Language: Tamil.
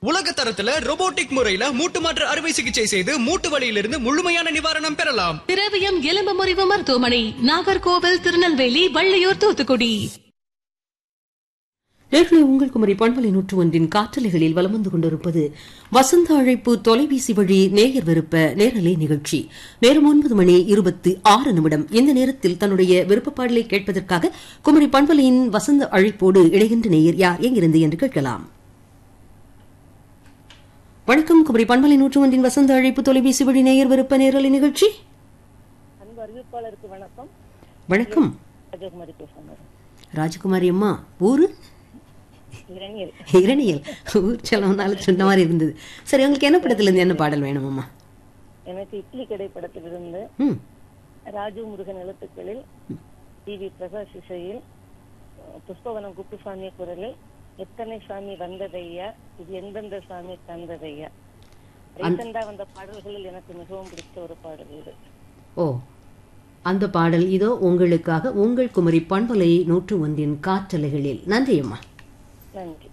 உலக தரத்துல robotic முறையில மூட்டு மாற்று அறுவை சிகிச்சை செய்து மூட்டு வலியிலிருந்து முழுமையான நிவாரணம் பெறலாம் திரவியம் எலும்பு முறிவு மருத்துவமனை நாகர்கோவில் திருநெல்வேலி வள்ளியூர் தூத்துக்குடி நேர்களை உங்கள் குமரி பண்பலை நூற்று ஒன்றின் காற்றலைகளில் வலம் வந்து கொண்டிருப்பது வசந்த அழைப்பு தொலைபேசி வழி நேயர் விருப்ப நேரலை நிகழ்ச்சி நேரம் ஒன்பது மணி இருபத்தி ஆறு நிமிடம் இந்த நேரத்தில் தன்னுடைய விருப்ப பாடலை கேட்பதற்காக குமரி பண்பலையின் வசந்த அழைப்போடு இணைகின்ற நேயர் யார் எங்கிருந்து என்று கேட்கலாம் வணக்கம் குமரி பண்பலை நூற்று ஒன்றின் வசந்த அழைப்பு தொலைபேசி வழி நேயர் விருப்ப நேரலை நிகழ்ச்சி அன்பு அறிவிப்பாளருக்கு வணக்கம் வணக்கம் ராஜகுமாரி பேசுறேன் மேடம் ராஜகுமாரி அம்மா ஊரு இரணியல் இரணியல் ஊர் செலவுனால சொன்ன மாதிரி இருந்தது சரி உங்களுக்கு என்ன படத்துல இருந்து என்ன பாடல் வேணும் அம்மா எனக்கு இட்லி கடை படத்திலிருந்து ம் ராஜு முருகன் எழுத்துக்களில் டி வி பிரகாஷ் இசையில் அஹ், புஷ்பவனம் குப்புசாமி குரலில் எத்தனை சாமி வந்ததையா இது எந்தெந்த சாமி தந்ததையா ரீசெண்டா வந்த பாடல்களில் எனக்கு மிகவும் பிடித்த ஒரு பாடல் இது ஓ அந்த பாடல் இதோ உங்களுக்காக உங்கள் குமரி பண்பலை நூற்று ஒன்றின் காற்றலைகளில் நன்றி அம்மா நன்றி